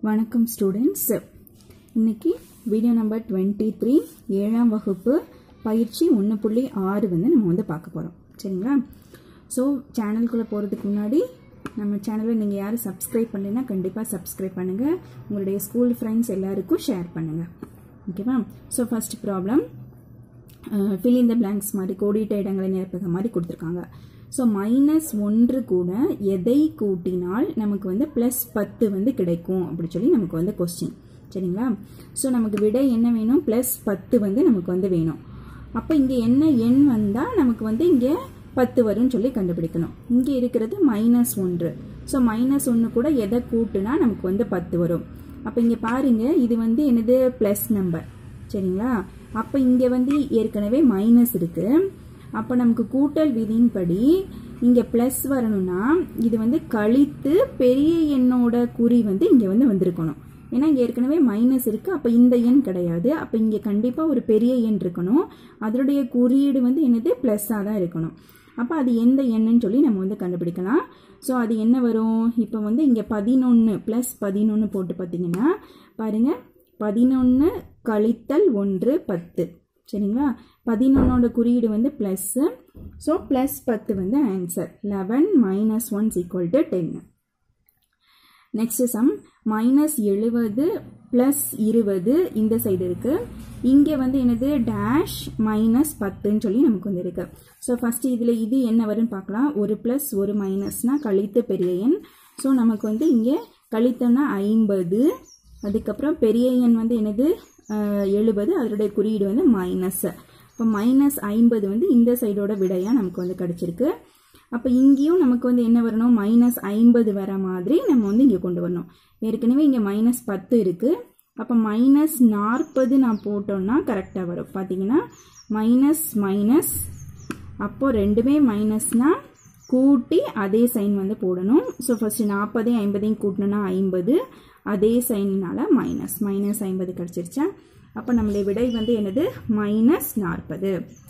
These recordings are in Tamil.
வணக்கம் ஸ்டூடெண்ட்ஸ் இன்னைக்கு வீடியோ நம்பர் டுவெண்ட்டி த்ரீ ஏழாம் வகுப்பு பயிற்சி ஒன்று புள்ளி ஆறு வந்து நம்ம வந்து பார்க்க போகிறோம் சரிங்களா ஸோ சேனலுக்குள்ளே போகிறதுக்கு முன்னாடி நம்ம சேனலை நீங்கள் யாரும் சப்ஸ்கிரைப் பண்ணலைன்னா கண்டிப்பாக சப்ஸ்கிரைப் பண்ணுங்கள் உங்களுடைய ஸ்கூல் ஃப்ரெண்ட்ஸ் எல்லாருக்கும் ஷேர் பண்ணுங்கள் ஓகேவா so first problem fill in the blanks மாதிரி கோடிட்ட இடங்களை நிரப்புக மாதிரி கொடுத்துருக்காங்க ஸோ மைனஸ் ஒன்று கூட எதை கூட்டினால் நமக்கு வந்து ப்ளஸ் பத்து வந்து கிடைக்கும் அப்படி சொல்லி நமக்கு வந்து கொஸ்டின் சரிங்களா ஸோ நமக்கு விடை என்ன வேணும் ப்ளஸ் பத்து வந்து நமக்கு வந்து வேணும் அப்போ இங்கே என்ன எண் வந்தால் நமக்கு வந்து இங்கே பத்து வரும்னு சொல்லி கண்டுபிடிக்கணும் இங்கே இருக்கிறது மைனஸ் ஒன்று ஸோ மைனஸ் ஒன்று கூட எதை கூட்டுனா நமக்கு வந்து பத்து வரும் அப்போ இங்கே பாருங்க இது வந்து என்னது ப்ளஸ் நம்பர் சரிங்களா அப்போ இங்கே வந்து ஏற்கனவே மைனஸ் இருக்கு அப்போ நமக்கு கூட்டல் விதியின்படி இங்கே ப்ளஸ் வரணும்னா இது வந்து கழித்து பெரிய எண்ணோட குறி வந்து இங்கே வந்து வந்திருக்கணும் ஏன்னா இங்கே ஏற்கனவே மைனஸ் இருக்கு அப்போ இந்த எண் கிடையாது அப்போ இங்கே கண்டிப்பாக ஒரு பெரிய எண் இருக்கணும் அதனுடைய குறியீடு வந்து என்னது ப்ளஸ்ஸாக தான் இருக்கணும் அப்போ அது எந்த எண்ணுன்னு சொல்லி நம்ம வந்து கண்டுபிடிக்கலாம் ஸோ அது என்ன வரும் இப்போ வந்து இங்கே பதினொன்று ப்ளஸ் பதினொன்று போட்டு பார்த்தீங்கன்னா பாருங்க பதினொன்று கழித்தல் ஒன்று பத்து சரிங்களா பதினொன்னோட குறியீடு வந்து ப்ளஸ்ஸு ஸோ ப்ளஸ் பத்து வந்து answer eleven minus ones equal to டென்னு நெக்ஸ்ட் சம் மைனஸ் எழுபது ப்ளஸ் இருபது இந்த சைடு இருக்கு இங்கே வந்து என்னது டேஷ் மைனஸ் பத்துன்னு சொல்லி நமக்கு வந்து இருக்கு ஸோ ஃபர்ஸ்ட் இதில் இது என்ன வரும்னு பார்க்கலாம் ஒரு ப்ளஸ் ஒரு மைனஸ்னா கழித்து பெரிய எண் ஸோ நமக்கு வந்து இங்கே கழித்தோன்னா ஐம்பது அதுக்கப்புறம் பெரிய எண் வந்து என்னது எழுபது அதனுடைய குறியீடு வந்து மைனஸ் இப்போ மைனஸ் ஐம்பது வந்து இந்த சைடோட விடையாக நமக்கு வந்து கிடச்சிருக்கு அப்போ இங்கேயும் நமக்கு வந்து என்ன வரணும் மைனஸ் ஐம்பது வர மாதிரி நம்ம வந்து இங்கே கொண்டு வரணும் ஏற்கனவே இங்கே மைனஸ் பத்து இருக்குது அப்போ மைனஸ் நாற்பது நான் போட்டோன்னா கரெக்டாக வரும் பார்த்தீங்கன்னா மைனஸ் மைனஸ் அப்போ ரெண்டுமே மைனஸ்னால் கூட்டி அதே சைன் வந்து போடணும் ஸோ ஃபஸ்ட்டு நாற்பதையும் ஐம்பதையும் கூட்டணும்னா ஐம்பது அதே சைனால மைனஸ் மைனஸ் ஐம்பது கிடச்சிருச்சா அப்போ நம்மளுடைய விடை வந்து என்னது மைனஸ் நாற்பது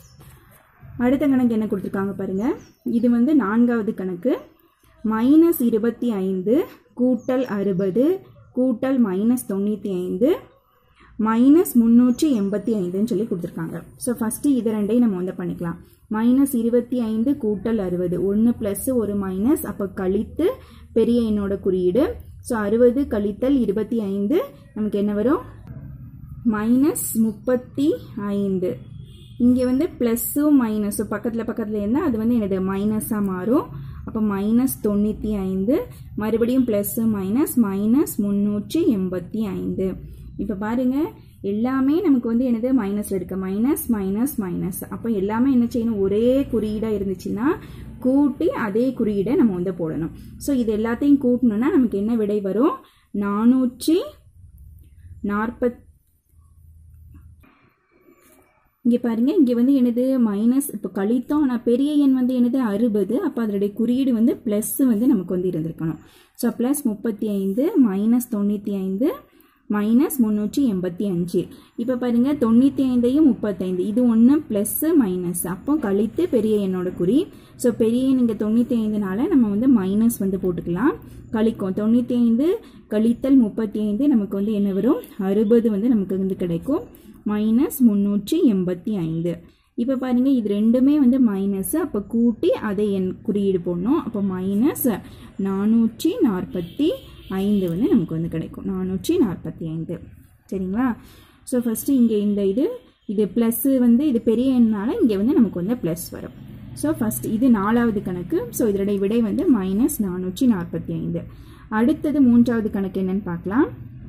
அடுத்த கணக்கு என்ன கொடுத்துருக்காங்க பாருங்க இது வந்து நான்காவது கணக்கு மைனஸ் இருபத்தி ஐந்து கூட்டல் அறுபது கூட்டல் மைனஸ் தொண்ணூற்றி ஐந்து மைனஸ் முந்நூற்றி எண்பத்தி ஐந்துன்னு சொல்லி கொடுத்துருக்காங்க ஸோ ஃபஸ்ட்டு இது ரெண்டையும் நம்ம வந்து பண்ணிக்கலாம் மைனஸ் இருபத்தி ஐந்து கூட்டல் அறுபது ஒன்று ப்ளஸ் ஒரு மைனஸ் அப்போ கழித்து பெரிய எண்ணோட குறியீடு ஸோ அறுபது கழித்தல் இருபத்தி ஐந்து நமக்கு என்ன வரும் மைனஸ் முப்பத்தி ஐந்து இங்கே வந்து ப்ளஸ்ஸும் மைனஸும் பக்கத்தில் பக்கத்தில் இருந்தால் அது வந்து என்னது மைனஸாக மாறும் அப்போ மைனஸ் தொண்ணூற்றி ஐந்து மறுபடியும் ப்ளஸ்ஸு மைனஸ் மைனஸ் முந்நூற்றி எண்பத்தி ஐந்து இப்போ பாருங்கள் எல்லாமே நமக்கு வந்து என்னது மைனஸில் இருக்குது மைனஸ் மைனஸ் மைனஸ் அப்போ எல்லாமே என்ன செய்யணும் ஒரே குறியீடாக இருந்துச்சுன்னா கூட்டி அதே குறியீடை நம்ம வந்து போடணும் ஸோ இது எல்லாத்தையும் கூட்டணும்னா நமக்கு என்ன விடை வரும் நானூற்றி நாற்பத் இங்கே பாருங்க இங்கே வந்து என்னது மைனஸ் இப்போ கழித்தோம் ஆனால் பெரிய எண் வந்து என்னது அறுபது அப்போ அதனுடைய குறியீடு வந்து ப்ளஸ் வந்து நமக்கு வந்து இருந்திருக்கணும் ஸோ ப்ளஸ் முப்பத்தி ஐந்து மைனஸ் தொண்ணூற்றி ஐந்து மைனஸ் முந்நூற்றி எண்பத்தி அஞ்சு இப்போ பாருங்க தொண்ணூற்றி ஐந்தையும் முப்பத்தைந்து இது ஒன்று ப்ளஸ்ஸு மைனஸ் அப்போ கழித்து பெரிய எண்ணோட குறி ஸோ பெரிய எண் இங்கே தொண்ணூற்றி ஐந்துனால நம்ம வந்து மைனஸ் வந்து போட்டுக்கலாம் கழிக்கும் தொண்ணூற்றி ஐந்து கழித்தல் முப்பத்தி ஐந்து நமக்கு வந்து என்ன வரும் அறுபது வந்து நமக்கு வந்து கிடைக்கும் மைனஸ் முந்நூற்றி எண்பத்தி ஐந்து இப்போ பாருங்க இது ரெண்டுமே வந்து மைனஸ் அப்போ கூட்டி அதை என் குறியீடு போடணும் அப்போ மைனஸ் நானூற்றி நாற்பத்தி ஐந்து வந்து நமக்கு வந்து கிடைக்கும் நானூற்றி நாற்பத்தி ஐந்து சரிங்களா ஸோ ஃபஸ்ட்டு இங்கே இந்த இது இது ப்ளஸ்ஸு வந்து இது பெரிய எண்ணால் இங்கே வந்து நமக்கு வந்து ப்ளஸ் வரும் ஸோ ஃபஸ்ட் இது நாலாவது கணக்கு ஸோ இதனுடைய விடை வந்து மைனஸ் நானூற்றி நாற்பத்தி ஐந்து அடுத்தது மூன்றாவது கணக்கு என்னன்னு பார்க்கலாம்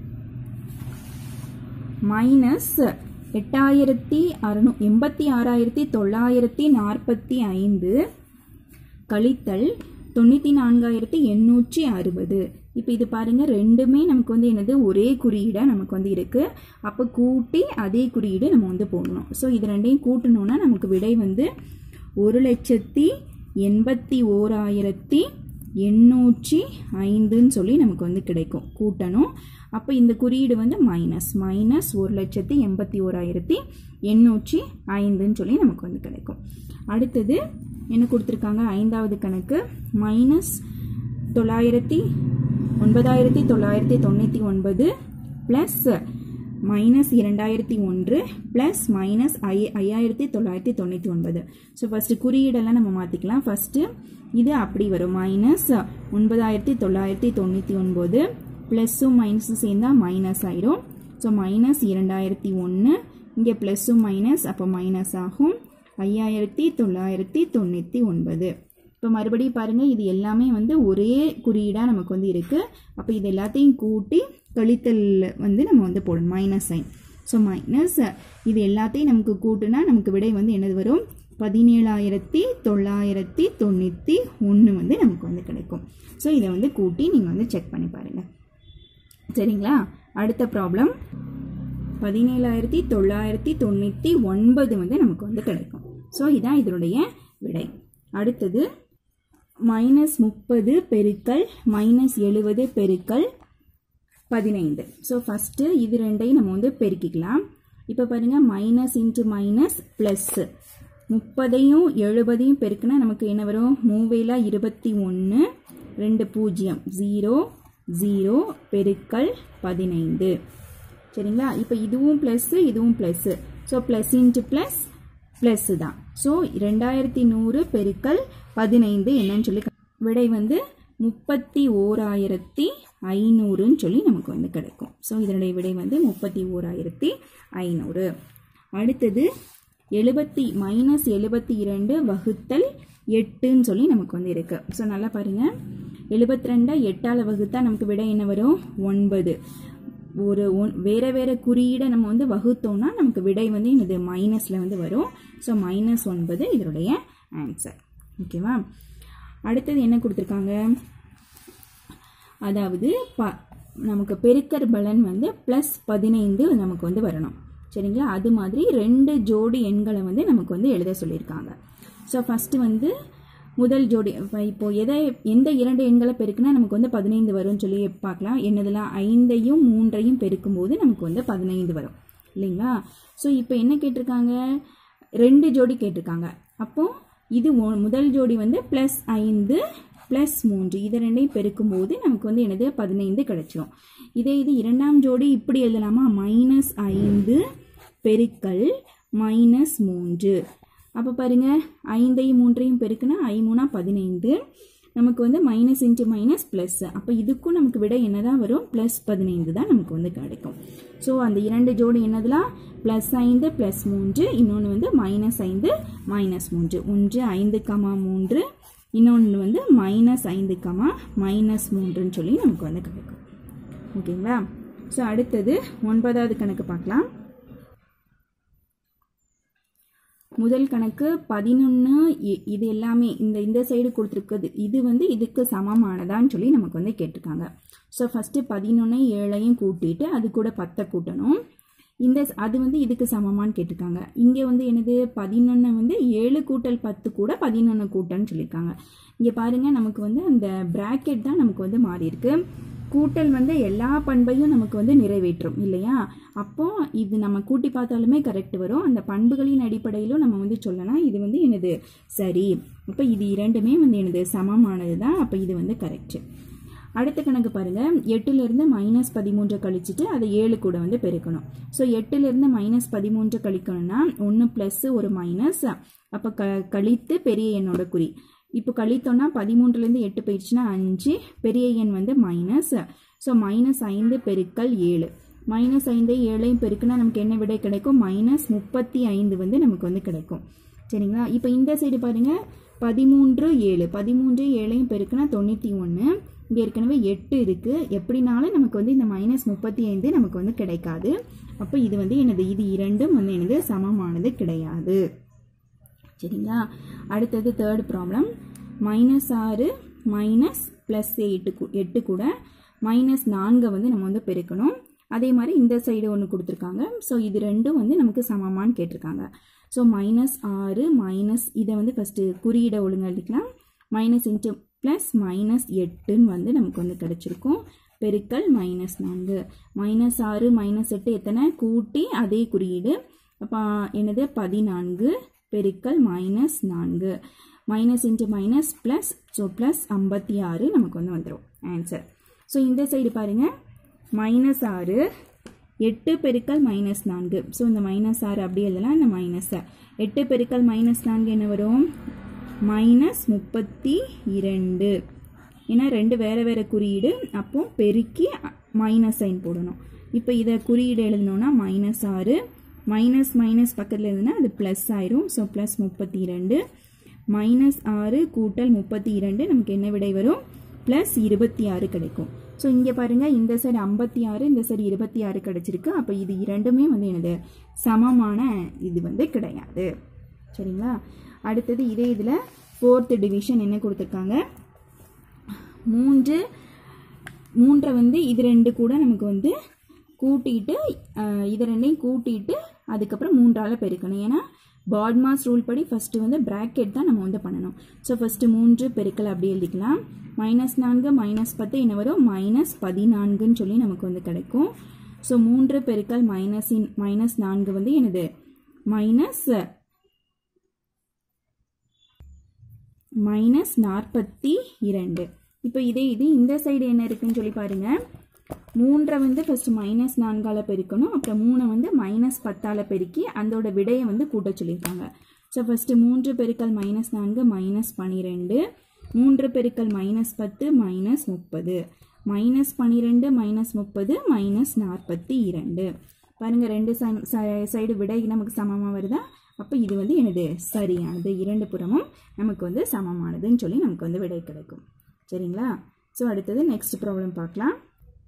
மைனஸ் எட்டாயிரத்தி அறுநூ எண்பத்தி ஆறாயிரத்தி தொள்ளாயிரத்தி நாற்பத்தி ஐந்து கழித்தல் தொண்ணூற்றி நான்காயிரத்தி எண்ணூற்றி அறுபது இப்போ இது பாருங்க ரெண்டுமே நமக்கு வந்து என்னது ஒரே குறியீடாக நமக்கு வந்து இருக்குது அப்போ கூட்டி அதே குறியீடு நம்ம வந்து போடணும் ஸோ இது ரெண்டையும் கூட்டணும்னா நமக்கு விடை வந்து ஒரு லட்சத்தி எண்பத்தி ஓராயிரத்தி எண்ணூற்றி ஐந்துன்னு சொல்லி நமக்கு வந்து கிடைக்கும் கூட்டணும் அப்போ இந்த குறியீடு வந்து மைனஸ் மைனஸ் ஒரு லட்சத்தி எண்பத்தி ஓராயிரத்தி எண்ணூற்றி ஐந்துன்னு சொல்லி நமக்கு வந்து கிடைக்கும் அடுத்தது என்ன கொடுத்துருக்காங்க ஐந்தாவது கணக்கு மைனஸ் தொள்ளாயிரத்தி ஒன்பதாயிரத்தி தொள்ளாயிரத்தி தொண்ணூற்றி ஒன்பது ப்ளஸ் மைனஸ் இரண்டாயிரத்தி ஒன்று ப்ளஸ் மைனஸ் ஐ ஐயாயிரத்தி தொள்ளாயிரத்தி தொண்ணூற்றி ஒன்பது ஸோ ஃபஸ்ட்டு குறியீடெல்லாம் நம்ம மாற்றிக்கலாம் ஃபஸ்ட்டு இது அப்படி வரும் மைனஸ் ஒன்பதாயிரத்தி தொள்ளாயிரத்தி தொண்ணூற்றி ஒன்பது ப்ளஸ்ஸும் மைனஸும் சேர்ந்தா மைனஸ் ஆயிரும் ஸோ மைனஸ் இரண்டாயிரத்தி ஒன்று இங்கே ப்ளஸ்ஸும் மைனஸ் அப்போ மைனஸ் ஆகும் ஐயாயிரத்தி தொள்ளாயிரத்தி தொண்ணூற்றி ஒன்பது இப்போ மறுபடியும் பாருங்கள் இது எல்லாமே வந்து ஒரே குறியீடாக நமக்கு வந்து இருக்குது அப்போ இது எல்லாத்தையும் கூட்டி கழித்தல் வந்து நம்ம வந்து போடணும் மைனஸ் சைன் ஸோ மைனஸ் இது எல்லாத்தையும் நமக்கு கூட்டுனா நமக்கு விடை வந்து என்னது வரும் பதினேழாயிரத்தி தொள்ளாயிரத்தி தொண்ணூற்றி ஒன்று வந்து நமக்கு வந்து கிடைக்கும் ஸோ இதை வந்து கூட்டி நீங்கள் வந்து செக் பண்ணி பாருங்கள் சரிங்களா அடுத்த ப்ராப்ளம் பதினேழாயிரத்தி தொள்ளாயிரத்தி தொண்ணூற்றி ஒன்பது வந்து நமக்கு வந்து கிடைக்கும் ஸோ இதான் இதனுடைய விடை அடுத்தது மைனஸ் முப்பது பெருக்கல் மைனஸ் எழுபது பெருக்கல் பதினைந்து ஸோ ஃபஸ்ட்டு இது ரெண்டையும் நம்ம வந்து பெருக்கிக்கலாம் இப்போ பாருங்கள் மைனஸ் இன்ட்டு மைனஸ் ப்ளஸ்ஸு முப்பதையும் எழுபதையும் பெருக்குனா நமக்கு என்ன வரும் மூவேலா இருபத்தி ஒன்று ரெண்டு பூஜ்ஜியம் ஜீரோ ஜீரோ பெருக்கல் பதினைந்து சரிங்களா இப்போ இதுவும் ப்ளஸ்ஸு இதுவும் plus so plus into plus plus தான் ஸோ ரெண்டாயிரத்தி நூறு பெருக்கல் பதினைந்து என்னன்னு சொல்லி விடை வந்து முப்பத்தி ஓராயிரத்தி ஐநூறுன்னு சொல்லி நமக்கு வந்து கிடைக்கும் ஸோ இதனுடைய விடை வந்து முப்பத்தி ஓராயிரத்தி ஐநூறு அடுத்தது எழுபத்தி மைனஸ் எழுபத்தி இரண்டு வகுத்தல் எட்டுன்னு சொல்லி நமக்கு வந்து இருக்கு ஸோ நல்லா பாருங்க எழுபத்தி ரெண்டை எட்டால் வகுத்தா நமக்கு விடை என்ன வரும் ஒன்பது ஒரு ஒன் வேற வேற குறியீடை நம்ம வந்து வகுத்தோம்னா நமக்கு விடை வந்து இது மைனஸில் வந்து வரும் ஸோ மைனஸ் ஒன்பது இதனுடைய ஆன்சர் ஓகேவா அடுத்தது என்ன கொடுத்துருக்காங்க அதாவது ப நமக்கு பெருக்கர் பலன் வந்து ப்ளஸ் பதினைந்து நமக்கு வந்து வரணும் சரிங்களா அது மாதிரி ரெண்டு ஜோடி எண்களை வந்து நமக்கு வந்து எழுத சொல்லியிருக்காங்க ஸோ ஃபஸ்ட்டு வந்து முதல் ஜோடி இப்போ இப்போ எதை எந்த இரண்டு எண்களை பெருக்குனா நமக்கு வந்து பதினைந்து வரும்னு சொல்லி பார்க்கலாம் என்னதெல்லாம் ஐந்தையும் மூன்றையும் பெருக்கும்போது நமக்கு வந்து பதினைந்து வரும் இல்லைங்களா ஸோ இப்போ என்ன கேட்டிருக்காங்க ரெண்டு ஜோடி கேட்டிருக்காங்க அப்போது இது ஒ- முதல் ஜோடி வந்து ப்ளஸ் ஐந்து ப்ளஸ் மூன்று இதை ரெண்டையும் பெருக்கும்போது நமக்கு வந்து என்னது பதினைந்து கிடைச்சிரும் இதே இது இரண்டாம் ஜோடி இப்படி எழுதலாமா மைனஸ் ஐந்து பெருக்கல் மைனஸ் மூன்று அப்போ பாருங்க ஐந்தையும் மூன்றையும் பெருக்குனா ஐ மூணா பதினைந்து நமக்கு வந்து மைனஸ் இன்ட்டு மைனஸ் ப்ளஸ் அப்போ இதுக்கும் நமக்கு விட என்னதான் வரும் ப்ளஸ் பதினைந்து தான் நமக்கு வந்து கிடைக்கும் ஸோ அந்த இரண்டு ஜோடி என்னதுலாம் ப்ளஸ் ஐந்து ப்ளஸ் மூன்று இன்னொன்று வந்து மைனஸ் ஐந்து மைனஸ் மூன்று ஒன்று ஐந்து கமா மூன்று இன்னொன்று வந்து மைனஸ் ஐந்து கமா மைனஸ் மூன்றுன்னு சொல்லி நமக்கு வந்து கிடைக்கும் ஓகேங்களா ஸோ அடுத்தது ஒன்பதாவது கணக்கு பார்க்கலாம் முதல் கணக்கு பதினொன்று இது எல்லாமே இந்த இந்த சைடு கொடுத்துருக்குது இது வந்து இதுக்கு சமமானதான்னு சொல்லி நமக்கு வந்து கேட்டிருக்காங்க ஸோ ஃபஸ்ட்டு பதினொன்று ஏழையும் கூட்டிட்டு அது கூட பத்தை கூட்டணும் இந்த ஸ்- அது வந்து இதுக்கு சமமான்னு கேட்டிருக்காங்க இங்கே வந்து என்னது பதினொன்று வந்து ஏழு கூட்டல் பத்து கூட பதினொன்று கூட்டன்னு சொல்லியிருக்காங்க இங்கே பாருங்க நமக்கு வந்து அந்த பிராக்கெட் தான் நமக்கு வந்து மாறி இருக்கு கூட்டல் வந்து எல்லா பண்பையும் நமக்கு வந்து நிறைவேற்றும் இல்லையா அப்போ இது நம்ம கூட்டி பார்த்தாலுமே கரெக்ட் வரும் அந்த பண்புகளின் அடிப்படையிலும் நம்ம வந்து சொல்லலாம் இது வந்து எனது சரி அப்போ இது இரண்டுமே வந்து எனது சமமானது தான் அப்போ இது வந்து கரெக்ட் அடுத்த கணக்கு பாருங்க எட்டுல இருந்து மைனஸ் பதிமூன்று கழிச்சிட்டு அதை ஏழு கூட வந்து பெருக்கணும் ஸோ எட்டுல இருந்து மைனஸ் பதிமூன்று கழிக்கணும்னா ஒன்று ப்ளஸ் ஒரு மைனஸ் அப்போ க கழித்து பெரிய எண்ணோட குறி இப்போ கழித்தோம்னா பதிமூன்றுலேருந்து எட்டு போயிடுச்சுன்னா அஞ்சு பெரிய எண் வந்து மைனஸ் ஸோ மைனஸ் ஐந்து பெருக்கல் ஏழு மைனஸ் ஐந்து ஏழையும் பெருக்குனா நமக்கு என்ன விடை கிடைக்கும் மைனஸ் முப்பத்தி ஐந்து வந்து நமக்கு வந்து கிடைக்கும் சரிங்களா இப்போ இந்த சைடு பாருங்க பதிமூன்று ஏழு பதிமூன்று ஏழையும் பெருக்குனா தொண்ணூற்றி ஒன்று இங்கே ஏற்கனவே எட்டு இருக்குது எப்படினாலும் நமக்கு வந்து இந்த மைனஸ் முப்பத்தி ஐந்து நமக்கு வந்து கிடைக்காது அப்போ இது வந்து எனது இது இரண்டும் வந்து எனது சமமானது கிடையாது சரிங்களா அடுத்தது தேர்ட் ப்ராப்ளம் மைனஸ் ஆறு மைனஸ் ப்ளஸ் எட்டு கூ- எட்டு கூட மைனஸ் நான்கை வந்து நம்ம வந்து பெருக்கணும் அதே மாதிரி இந்த சைடு ஒன்று கொடுத்துருக்காங்க ஸோ இது ரெண்டும் வந்து நமக்கு சமமான்னு கேட்டிருக்காங்க ஸோ மைனஸ் ஆறு மைனஸ் இதை வந்து ஃபஸ்ட்டு குறியீடை ஒழுங்கா எழுதிக்கலாம் மைனஸ் இன்ட்டு ப்ளஸ் மைனஸ் எட்டுன்னு வந்து நமக்கு வந்து கிடச்சிருக்கும் பெருக்கல் மைனஸ் நான்கு மைனஸ் ஆறு மைனஸ் எட்டு எத்தனை கூட்டி அதே குறியீடு அப்போ என்னது பதினான்கு பெருக்கல் மைனஸ் நான்கு minus into minus plus so plus ஐம்பத்தி ஆறு நமக்கு வந்து வந்துடும் ஆன்சர் ஸோ இந்த சைடு பாருங்கள் மைனஸ் ஆறு எட்டு பெருக்கல் மைனஸ் நான்கு ஸோ இந்த மைனஸ் ஆறு அப்படி எழுதலாம் இந்த மைனஸை எட்டு பெருக்கல் மைனஸ் நான்கு என்ன வரும் மைனஸ் முப்பத்தி இரண்டு ஏன்னா ரெண்டு வேறு வேறு குறியீடு அப்போ பெருக்கி மைனஸ் சைன் போடணும் இப்போ இதை குறியீடு எழுதணும்னா மைனஸ் ஆறு மைனஸ் மைனஸ் பக்கத்தில் இருந்ததுன்னா அது ப்ளஸ் ஆயிரும் ஸோ ப்ளஸ் முப்பத்தி இரண்டு மைனஸ் ஆறு கூட்டல் முப்பத்தி இரண்டு நமக்கு என்ன விடை வரும் ப்ளஸ் இருபத்தி ஆறு கிடைக்கும் ஸோ இங்கே பாருங்கள் இந்த சைடு ஐம்பத்தி ஆறு இந்த சைடு இருபத்தி ஆறு கிடச்சிருக்கு அப்போ இது இரண்டுமே வந்து என்னது சமமான இது வந்து கிடையாது சரிங்களா அடுத்தது இதே இதில் ஃபோர்த்து டிவிஷன் என்ன கொடுத்துருக்காங்க மூன்று மூன்றை வந்து இது ரெண்டு கூட நமக்கு வந்து கூட்டிட்டு அஹ், இது ரெண்டையும் கூட்டிட்டு அதுக்கப்புறம் மூன்றால் பெருக்கணும் ஏன்னா பாட்மாஸ் ரூல் படி ஃபஸ்ட்டு வந்து பிராக்கெட் தான் நம்ம வந்து பண்ணணும் ஸோ ஃபஸ்ட்டு மூன்று பெருக்கல் அப்படி எழுதிக்கலாம் மைனஸ் நான்கு மைனஸ் பத்து என்ன வரும் மைனஸ் பதினான்குன்னு சொல்லி நமக்கு வந்து கிடைக்கும் ஸோ மூன்று பெருக்கல் மைனஸ் மைனஸ் நான்கு வந்து என்னது மைனஸ் மைனஸ் நாற்பத்தி இரண்டு இப்போ இதே இது இந்த சைடு என்ன இருக்குன்னு சொல்லி பாருங்க மூன்றை வந்து ஃபர்ஸ்ட் மைனஸ் நான்கால பெருக்கணும் அப்புறம் மூணை வந்து மைனஸ் பத்தால பெருக்கி அதோட விடையை வந்து கூட்ட சொல்லியிருக்காங்க ஸோ ஃபஸ்ட்டு மூன்று பெருக்கல் மைனஸ் நான்கு மைனஸ் பன்னிரெண்டு மூன்று பெருக்கல் மைனஸ் பத்து மைனஸ் முப்பது மைனஸ் பன்னிரெண்டு மைனஸ் முப்பது மைனஸ் நாற்பத்தி இரண்டு பாருங்கள் ரெண்டு சைடு விடை நமக்கு சமமாக வருதா அப்போ இது வந்து என்னது சரியானது இரண்டு புறமும் நமக்கு வந்து சமமானதுன்னு சொல்லி நமக்கு வந்து விடை கிடைக்கும் சரிங்களா ஸோ அடுத்தது நெக்ஸ்ட் ப்ராப்ளம் பார்க்கலாம்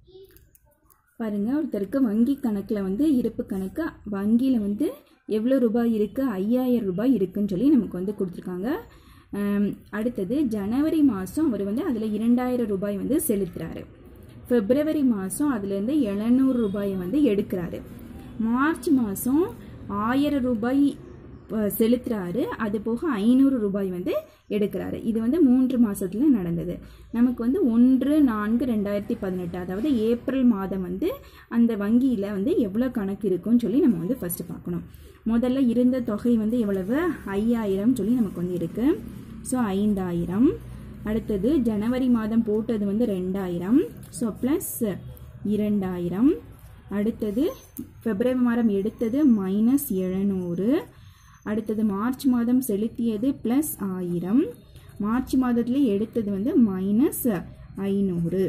பாருங்க ஒருத்தருக்கு வங்கி கணக்கில் வந்து இருப்பு கணக்கு வங்கியில் வந்து எவ்வளோ ரூபாய் இருக்குது ஐயாயிரம் ரூபாய் இருக்குன்னு சொல்லி நமக்கு வந்து கொடுத்துருக்காங்க ஆம், அடுத்தது ஜனவரி மாதம் அவர் வந்து அதில் இரண்டாயிரம் ரூபாய் வந்து செலுத்துறாரு பிப்ரவரி மாதம் அதுலேருந்து எழுநூறு ரூபாயை வந்து எடுக்கிறாரு மார்ச் மாதம் ஆயிரம் ரூபாய் அஹ், செலுத்துறாரு அது போக ஐநூறு ரூபாய் வந்து எடுக்கிறாரு இது வந்து மூன்று மாசத்துல நடந்தது நமக்கு வந்து ஒன்று நான்கு ரெண்டாயிரத்தி பதினெட்டு அதாவது ஏப்ரல் மாதம் வந்து அந்த வங்கியில் வந்து எவ்வளோ கணக்கு இருக்குன்னு சொல்லி நம்ம வந்து ஃபர்ஸ்ட் பார்க்கணும் முதல்ல இருந்த தொகை வந்து எவ்வளவு ஐயாயிரம் சொல்லி நமக்கு வந்து இருக்கு ஸோ ஐந்தாயிரம் அடுத்தது ஜனவரி மாதம் போட்டது வந்து ரெண்டாயிரம் ஸோ ப்ளஸ் இரண்டாயிரம் அடுத்தது பிப்ரவரி மாதம் எடுத்தது மைனஸ் எழுநூறு அடுத்தது மார்ச் மாதம் செலுத்தியது ப்ளஸ் ஆயிரம் மார்ச் மாதத்துல எடுத்தது வந்து மைனஸ் ஐநூறு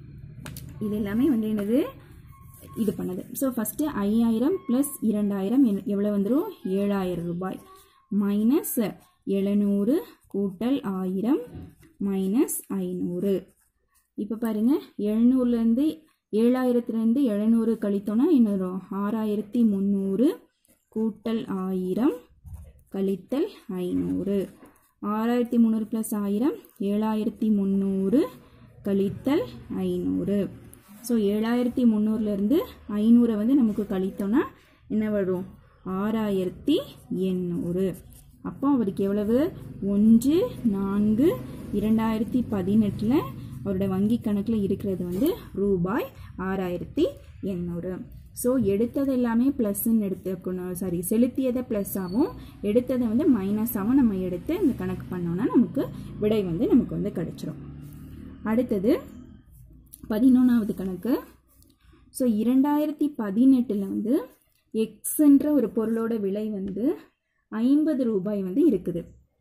இது எல்லாமே வந்து என்னது இது பண்ணது ஸோ ஃபஸ்ட்டு ஐயாயிரம் ப்ளஸ் இரண்டாயிரம் என்- எவ்வளோ வந்துடும் ஏழாயிரம் ரூபாய் மைனஸ் எழுநூறு கூட்டல் ஆயிரம் மைனஸ் ஐநூறு இப்போ பாருங்க எழுநூறுலேருந்து ஏழாயிரத்துலேருந்து எழுநூறு கழித்தோன்னா என்ன வரும் ஆறாயிரத்தி முந்நூறு கூட்டல் ஆயிரம் கழித்தல் ஐநூறு ஆறாயிரத்தி முந்நூறு ப்ளஸ் ஆயிரம் ஏழாயிரத்தி முந்நூறு கழித்தல் ஐநூறு ஸோ ஏழாயிரத்தி முந்நூறுலேருந்து ஐநூறை வந்து நமக்கு கழித்தோன்னா என்ன வரும் ஆறாயிரத்தி எண்ணூறு அப்போ அவருக்கு எவ்வளவு ஒன்று நான்கு இரண்டாயிரத்தி பதினெட்டில் அவரோட வங்கி கணக்கில் இருக்கிறது வந்து ரூபாய் ஆறாயிரத்தி எண்ணூறு ஸோ எடுத்தது எல்லாமே ப்ளஸ்ன்னு எடுத்துக்கணும் சாரி செலுத்தியதை ப்ளஸ்ஸாகவும் எடுத்ததை வந்து மைனஸாகவும் நம்ம எடுத்து இந்த கணக்கு பண்ணோன்னா நமக்கு விடை வந்து நமக்கு வந்து கிடைச்சிரும் அடுத்தது பதினொன்றாவது கணக்கு ஸோ இரண்டாயிரத்தி பதினெட்டில் வந்து எக்ஸ்ன்ற ஒரு பொருளோட விலை வந்து ஐம்பது ரூபாய் வந்து இருக்குது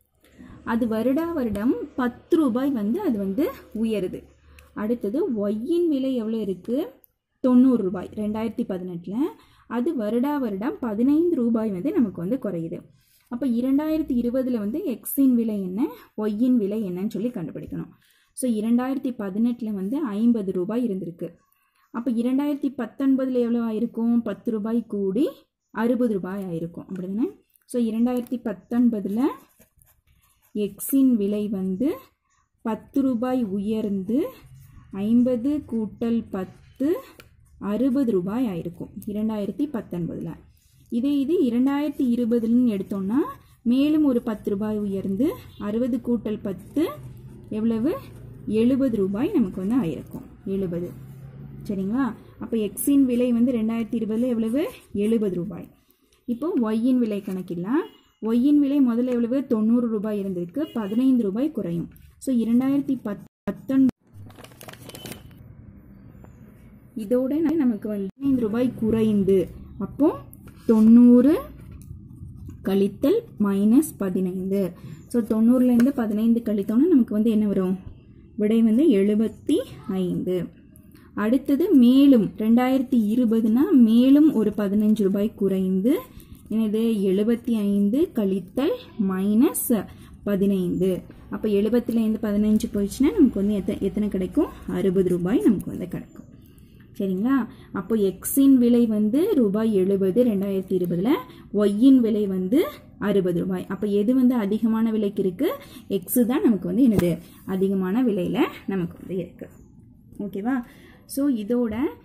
அது வருடா வருடம் பத்து ரூபாய் வந்து அது வந்து உயருது அடுத்தது ஒய்யின் விலை எவ்வளோ இருக்குது தொண்ணூறு ரூபாய் ரெண்டாயிரத்தி பதினெட்டில் அது வருடா வருடம் பதினைந்து ரூபாய் வந்து நமக்கு வந்து குறையுது அப்போ இரண்டாயிரத்தி இருபதில் வந்து எக்ஸின் விலை என்ன ஒய்யின் விலை என்னன்னு சொல்லி கண்டுபிடிக்கணும் ஸோ இரண்டாயிரத்தி பதினெட்டில் வந்து ஐம்பது ரூபாய் இருந்திருக்கு அப்போ இரண்டாயிரத்தி பத்தொன்பதில் எவ்வளோ ஆயிருக்கும் பத்து ரூபாய் கூடி அறுபது ரூபாய் ஆயிருக்கும் அப்படிதானே ஸோ இரண்டாயிரத்தி பத்தொன்பதில் எக்ஸின் விலை வந்து பத்து ரூபாய் உயர்ந்து ஐம்பது கூட்டல் பத்து அறுபது ரூபாய் ஆயிருக்கும் இரண்டாயிரத்தி பத்தொன்பதில் இதே இது இரண்டாயிரத்தி இருபதுலன்னு எடுத்தோம்னா மேலும் ஒரு பத்து ரூபாய் உயர்ந்து அறுபது கூட்டல் பத்து எவ்வளவு எழுபது ரூபாய் நமக்கு வந்து ஆயிருக்கும் எழுபது சரிங்களா அப்போ எக்ஸின் விலை வந்து ரெண்டாயிரத்தி இருபதில் எவ்வளவு எழுபது ரூபாய் இப்போ ஒய்யின் விலை கணக்கிடலாம் ஒய்யின் விலை முதல்ல எவ்வளவு தொண்ணூறு ரூபாய் இருந்திருக்கு பதினைந்து ரூபாய் குறையும் ஸோ இரண்டாயிரத்தி பத் பத்தொன் இதோட நமக்கு வந்து பதினைந்து ரூபாய் குறைந்து அப்போ தொண்ணூறு கழித்தல் மைனஸ் பதினைந்து ஸோ தொண்ணூறுலேருந்து பதினைந்து கழித்தோன்னா நமக்கு வந்து என்ன வரும் விடை வந்து எழுபத்தி ஐந்து அடுத்தது மேலும் ரெண்டாயிரத்தி இருபதுனா மேலும் ஒரு பதினஞ்சு ரூபாய் குறைந்து என்னது எழுபத்தி ஐந்து கழித்தல் மைனஸ் பதினைந்து அப்போ எழுபத்துலேருந்து பதினஞ்சு போயிடுச்சுன்னா நமக்கு வந்து எத்தனை எத்தனை கிடைக்கும் அறுபது ரூபாய் நமக்கு வந்து கிடைக்கும் சரிங்களா அப்போ எக்ஸின் விலை வந்து ரூபாய் எழுபது ரெண்டாயிரத்தி இருபதில் ஒய்யின் விலை வந்து அறுபது ரூபாய் அப்போ எது வந்து அதிகமான விலைக்கு இருக்கு எக்ஸு தான் நமக்கு வந்து என்னது அதிகமான விலையில் நமக்கு வந்து இருக்கு ஓகேவா ஸோ இதோட